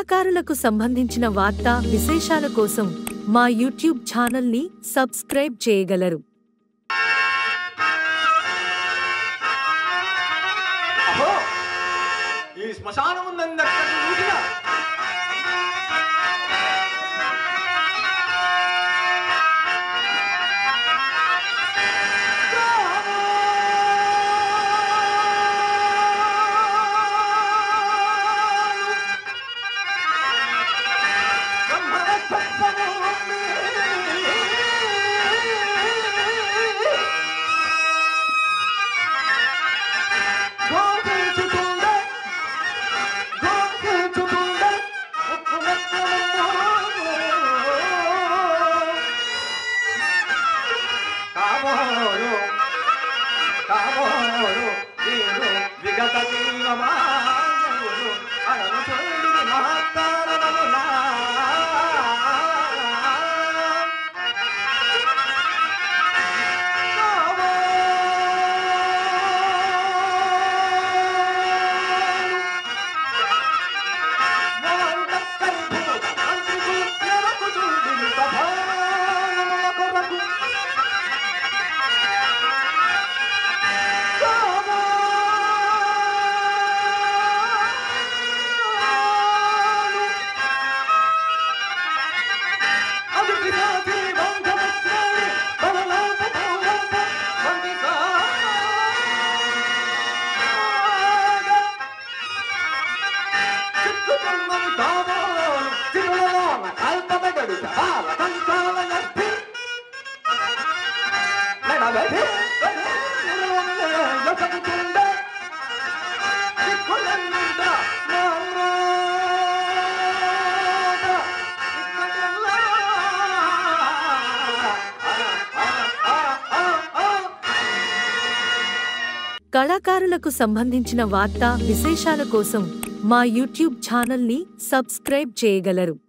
కళాకారులకు సంబంధించిన వార్తా విశేషాల కోసం మా యూట్యూబ్ ఛానల్ని సబ్స్క్రైబ్ చేయగలరు అహో ఈ శ్మశానం ఉందని అక్కడికి చూసినా గోపించుతుండే గోపించుతుండే కాబోలు కాబోలు వీరు విగత జీవమానవులు అడలు చూడి మహత్కారణమునా కళాకారులకు సంబంధించిన వార్తా విశేషాల కోసం మా యూట్యూబ్ ఛానల్ని సబ్స్క్రైబ్ చేయగలరు